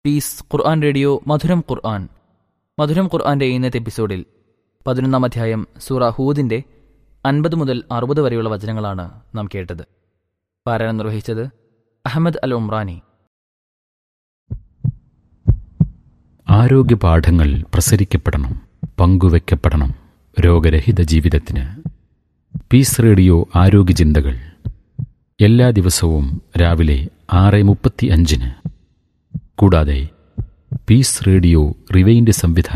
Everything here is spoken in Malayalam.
പീസ് ഖുർആൻ റേഡിയോ മധുരം ഖുർആൻ മധുരം ഖുർആന്റെ ഇന്നത്തെ എപ്പിസോഡിൽ പതിനൊന്നാം അധ്യായം സൂറ ഹൂദിന്റെ അൻപത് മുതൽ അറുപത് വരെയുള്ള വചനങ്ങളാണ് നാം കേട്ടത് പാരായണം നിർവഹിച്ചത് അഹമ്മദ് അൽ ഉമ്രാനി ആരോഗ്യപാഠങ്ങൾ പ്രസരിക്കപ്പെടണം പങ്കുവെക്കപ്പെടണം രോഗരഹിത ജീവിതത്തിന് പീസ് റേഡിയോ ആരോഗ്യ ചിന്തകൾ എല്ലാ ദിവസവും രാവിലെ ആറ് മുപ്പത്തി അഞ്ചിന് കൂടാതെ പീസ് റേഡിയോ റിവൈൻഡ് സംവിധാനം